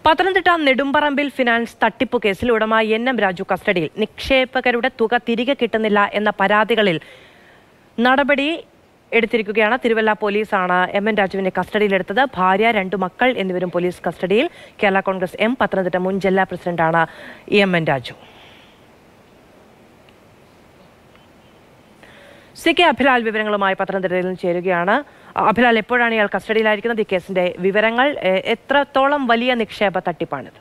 Pathanamthitta നെടുമ്പറമ്പിൽ finance തട്ടിപ്പു കേസിൽ ഉടമ എൻ എം രാജു കസ്റ്റഡിയിൽ നിക്ഷേപകരുടെ തുക തിരികെ കിട്ടുന്നില്ല എന്ന പരാതികളിൽ നടപടി എടുത്തിരിക്കുകയാണ് തിരുവല്ല പോലീസാണ് എം എൻ രാജുവിനെ കസ്റ്റഡിയിലെടുത്തത് ഭാര്യ രണ്ടു മക്കൾ എന്നിവരും പോലീസ് കസ്റ്റഡിയിൽ കേരള കോൺഗ്രസ് എം പത്തനംതിട്ട മുൻ ജില്ലാ പ്രസിഡന്റാണ് M N Raju C K Abhilal വിവരങ്ങളുമായി പത്തനംതിട്ടയിൽ നിന്ന് ചേരുകയാണ് അഭിലാൽ എപ്പോഴാണ് ഇയാൾ കസ്റ്റഡിയിലായിരിക്കുന്നത് ഈ കേസിന്റെ വിവരങ്ങൾ എ- എത്രത്തോളം വലിയ നിക്ഷേപ തട്ടിപ്പാണിത്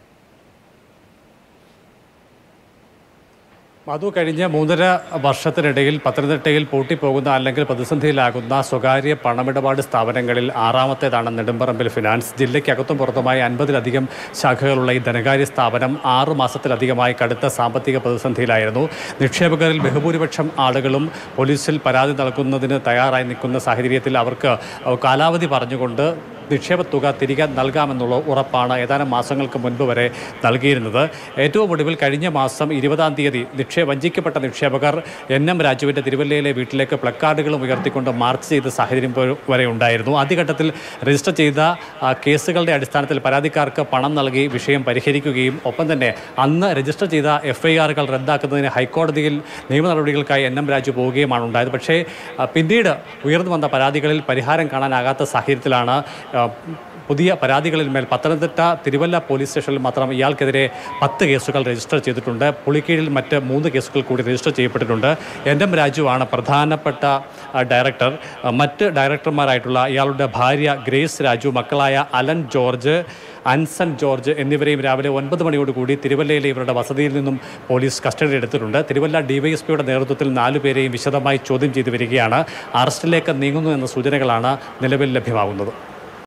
മധു കഴിഞ്ഞ മൂന്നര വർഷത്തിനിടയിൽ പത്തനംതിട്ടയിൽ പൂട്ടിപ്പോകുന്ന അല്ലെങ്കിൽ പ്രതിസന്ധിയിലാകുന്ന സ്വകാര്യ പണമിടപാട് സ്ഥാപനങ്ങളിൽ ആറാമത്തേതാണ് നെടുമ്പറമ്പിൽ ഫിനാൻസ് ജില്ലയ്ക്കകത്തും പുറത്തുമായി അൻപതിലധികം ശാഖകളുള്ള ഈ ധനകാര്യ സ്ഥാപനം ആറു മാസത്തിലധികമായി കടുത്ത സാമ്പത്തിക പ്രതിസന്ധിയിലായിരുന്നു നിക്ഷേപകരിൽ ബഹുഭൂരിപക്ഷം ആളുകളും പോലീസിൽ പരാതി നൽകുന്നതിന് തയ്യാറായി നിൽക്കുന്ന സാഹചര്യത്തിൽ അവർക്ക് കാലാവധി പറഞ്ഞുകൊണ്ട് നിക്ഷേപ തുക തിരികെ നൽകാമെന്നുള്ള ഉറപ്പാണ് ഏതാനും മാസങ്ങൾക്ക് മുൻപ് വരെ നൽകിയിരുന്നത് ഏറ്റവും ഒടുവിൽ കഴിഞ്ഞ മാസം ഇരുപതാം തീയതി നിക്ഷേ വഞ്ചിക്കപ്പെട്ട നിക്ഷേപകർ എൻ എം രാജുവിൻ്റെ തിരുവല്ലയിലെ വീട്ടിലേക്ക് പ്ലക്കാർഡുകളും ഉയർത്തിക്കൊണ്ട് മാർച്ച് ചെയ്ത സാഹചര്യം പോ- വരെ ഉണ്ടായിരുന്നു ആദ്യഘട്ടത്തിൽ രജിസ്റ്റർ ചെയ്ത ആ, കേസുകളുടെ അടിസ്ഥാനത്തിൽ പരാതിക്കാർക്ക് പണം നൽകി വിഷയം പരിഹരിക്കുകയും ഒപ്പം തന്നെ അന്ന് രജിസ്റ്റർ ചെയ്ത എഫ് ഐ ആറുകൾ റദ്ദാക്കുന്നതിന് ഹൈക്കോടതിയിൽ നിയമ നടപടികൾക്കായി എൻ എം രാജു പോവുകയുമാണ് ഉണ്ടായത് പക്ഷേ ആ, പിന്നീട് ഉയർന്നു വന്ന പരാതികളിൽ പരിഹാരം കാണാനാകാത്ത സാഹചര്യത്തിലാണ് ആ, പുതിയ പരാതികളിൽ മേൽ പത്തനംതിട്ട തിരുവല്ല പോലീസ് സ്റ്റേഷനിൽ മാത്രം ഇയാൾക്കെതിരെ പത്ത് കേസുകൾ രജിസ്റ്റർ ചെയ്തിട്ടുണ്ട് പുളിക്കീഴിൽ മറ്റ് മൂന്ന് കേസുകൾ കൂടി രജിസ്റ്റർ ചെയ്യപ്പെട്ടിട്ടുണ്ട് എൻ എം രാജുവാണ് പ്രധാനപ്പെട്ട ആ, ഡയറക്ടർ ആ, മറ്റ് ഡയറക്ടർമാരായിട്ടുള്ള ഇയാളുടെ ഭാര്യ ഗ്രേസ് രാജു മക്കളായ അലൻ ജോർജ് അൻസൺ ജോർജ് എന്നിവരെയും രാവിലെ ഒൻപത് മണിയോടുകൂടി തിരുവല്ലയിലെ ഇവരുടെ വസതിയിൽ നിന്നും പോലീസ് കസ്റ്റഡി എടുത്തിട്ടുണ്ട് തിരുവല്ല ഡിവൈഎസ്പിയുടെ നേതൃത്വത്തിൽ നാലുപേരെയും വിശദമായി ചോദ്യം ചെയ്തു വരികയാണ് അറസ്റ്റിലേക്ക് നീങ്ങുന്നു എന്ന സൂചനകളാണ് നിലവിൽ ലഭ്യമാകുന്നത്